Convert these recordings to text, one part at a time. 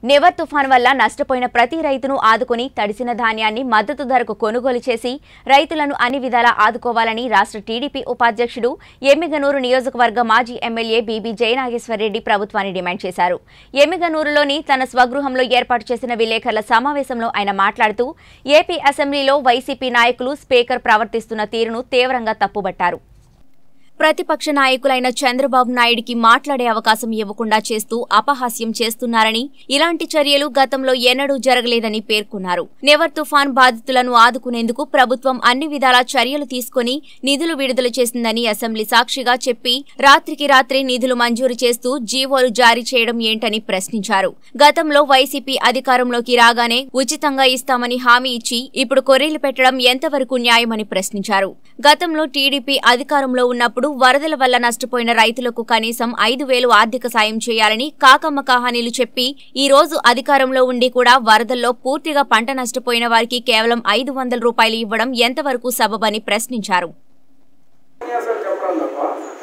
నివర్ తుఫాన్ వల్ల నష్టపోయిన ప్రతి రైతును ఆదుకుని తడిసిన ధాన్యాన్ని మద్దతు ధరకు కొనుగోలు చేసి రైతులను అన్ని విధాలా ఆదుకోవాలని రాష్ట్ర టీడీపీ ఉపాధ్యక్షుడు ఎమ్మిగనూరు నియోజకవర్గ మాజీ ఎమ్మెల్యే బీబీ జయనాగేశ్వరరెడ్డి ప్రభుత్వాన్ని డిమాండ్ చేశారు ఎమ్మిగనూరులోని తన స్వగృహంలో ఏర్పాటు చేసిన విలేకరుల సమావేశంలో ఆయన మాట్లాడుతూ ఏపీ అసెంబ్లీలో వైసీపీ నాయకులు స్పీకర్ ప్రవర్తిస్తున్న తీరును తీవ్రంగా తప్పుబట్టారు ప్రతిపక్ష నాయకులైన చంద్రబాబు నాయుడికి మాట్లాడే అవకాశం ఇవ్వకుండా చేస్తూ అపహాస్యం చేస్తున్నారని ఇలాంటి చర్యలు గతంలో ఎన్నడూ జరగలేదని పేర్కొన్నారు నెవర్ తుఫాన్ బాధితులను ఆదుకునేందుకు ప్రభుత్వం అన్ని విధాల చర్యలు తీసుకుని నిధులు విడుదల చేసిందని అసెంబ్లీ సాక్షిగా చెప్పి రాత్రికి రాత్రి నిధులు మంజూరు చేస్తూ జీవోలు జారీ చేయడం ఏంటని ప్రశ్నించారు గతంలో వైసీపీ అధికారంలోకి రాగానే ఉచితంగా ఇస్తామని హామీ ఇచ్చి ఇప్పుడు కొర్రీలు పెట్టడం ఎంతవరకు న్యాయమని ప్రశ్నించారు గతంలో టీడీపీ అధికారంలో ఉన్నప్పుడు వరదల వల్ల నష్టపోయిన రైతులకు కనీసం ఐదు వేలు ఆర్థిక సాయం చేయాలని కాకమ్మ కహానీలు చెప్పి ఈ రోజు అధికారంలో ఉండి కూడా వరదల్లో పూర్తిగా పంట నష్టపోయిన వారికి కేవలం ఐదు వందల రూపాయలు ఇవ్వడం ఎంతవరకు సబబని ప్రశ్నించారు ఉపన్యాసాలు చెప్పడం తప్ప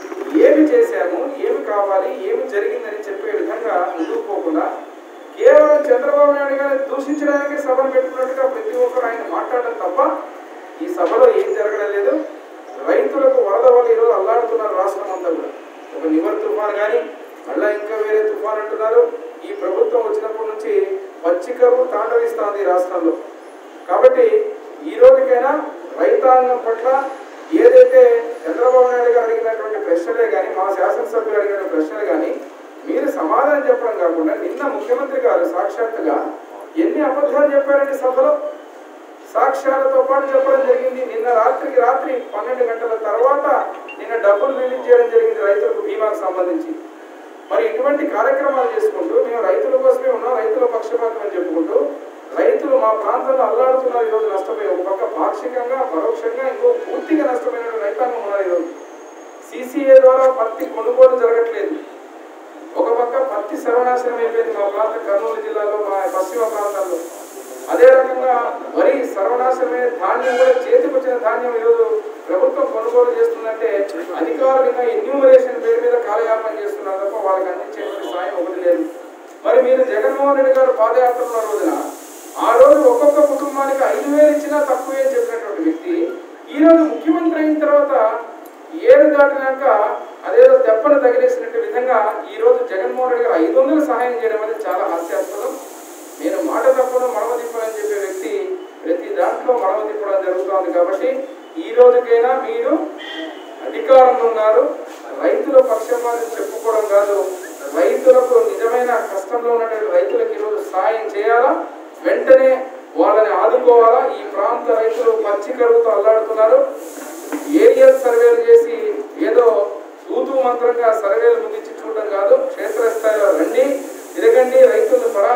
ఏమి చేశాము ఏమి కావాలి ఏమి జరిగిందని చెప్పే విధంగా ముందుకు పోకుండా కేవలం చంద్రబాబు నాయుడు గారిని దూషించడానికి సభను పెట్టుకున్నట్టుగా ప్రతి ఒక్కరు ఆయన మాట్లాడడం తప్ప ఈ సభలో ఏం జరగడం లేదు రైతులకు వరద వల్ల ఈరోజు అల్లాడుతున్నారు రాష్ట్రం అంతా కూడా ఒక నివర్ తుఫాన్ కానీ మళ్ళా ఇంకా వేరే తుఫాన్ అంటున్నారు ఈ ప్రభుత్వం వచ్చినప్పటి నుంచి పచ్చికరువు తాండవిస్తోంది ఈ రాష్ట్రంలో కాబట్టి ఈ రోజుకైనా రైతాంగం పట్ల ఏదైతే చంద్రబాబు నాయుడు గారు అడిగినటువంటి ప్రశ్నలే కానీ మా శాసనసభ్యులు అడిగిన ప్రశ్నలు కానీ మీరు సమాధానం చెప్పడం కాకుండా నిన్న ముఖ్యమంత్రి గారు సాక్షాత్తుగా ఎన్ని అబద్ధాలు చెప్పారండి సభలో సాక్ష్యాలతో పాటు చెప్పడం జరిగింది నిన్న రాత్రికి రాత్రి పన్నెండు గంటల తర్వాత నిన్న డబ్బులు రిలీజ్ చేయడం జరిగింది రైతులకు బీమాకు సంబంధించి మరి ఇటువంటి కార్యక్రమాలు చేసుకుంటూ మేము రైతుల కోసమే ఉన్నాం రైతుల పక్షపాతం అని చెప్పుకుంటూ రైతులు మా ప్రాంతంలో అల్లాడుతున్నారు ఈరోజు నష్టపోయి ఒక పక్క పాక్షికంగా పరోక్షంగా ఇంకో పూర్తిగా నష్టపోయిన రైతాంగం ఉన్నారు ఈరోజు సిసిఏ ద్వారా పత్తి కొనుగోలు జరగట్లేదు ఒక పక్క పత్తి సర్వనాశనం అయిపోయింది మా ప్రాంత కర్నూలు జిల్లాలో మా పశ్చిమ ప్రాంతాల్లో అదే రకంగా వరి సర్వనాశనమైన ధాన్యం కూడా చేతికి వచ్చిన ధాన్యం ఈరోజు ప్రభుత్వం కొనుగోలు చేస్తుందంటే అధికారులు ఇంకా ఎన్యూమరేషన్ పేరు మీద కాలయాపన చేస్తున్నారు తప్ప వాళ్ళకి అందించేటువంటి సాయం ఒకటి లేదు మరి మీరు జగన్మోహన్ రెడ్డి గారు పాదయాత్రలో రోజున ఆ రోజు ఒక్కొక్క కుటుంబానికి ఐదు వేలు ఇచ్చినా తక్కువే అని చెప్పినటువంటి వ్యక్తి ఈ రోజు ముఖ్యమంత్రి అయిన తర్వాత ఏడు దాటినాక అదేదో తెప్పను తగిలేసినట్టు విధంగా ఈ రోజు జగన్మోహన్ రెడ్డి గారు ఐదు వందలు సహాయం చేయడం అనేది చాలా హాస్యాస్పదం నేను మాట తప్పను మడమ తిప్పనని చెప్పే వ్యక్తి ప్రతి దాంట్లో మడమ తిప్పడం జరుగుతోంది కాబట్టి ఈ రోజుకైనా మీరు అధికారంలో ఉన్నారు రైతుల పక్షపాతం చెప్పుకోవడం కాదు రైతులకు నిజమైన కష్టంలో ఉన్నటువంటి రైతులకు ఈరోజు సాయం చేయాలా వెంటనే వాళ్ళని ఆదుకోవాలా ఈ ప్రాంత రైతులు పచ్చి కరువుతో అల్లాడుతున్నారు ఏరియల్ సర్వేలు చేసి ఏదో తూతూ మంత్రంగా సర్వేలు ముగించి చూడడం కాదు క్షేత్రస్థాయిలో రండి తిరగండి రైతులను పరా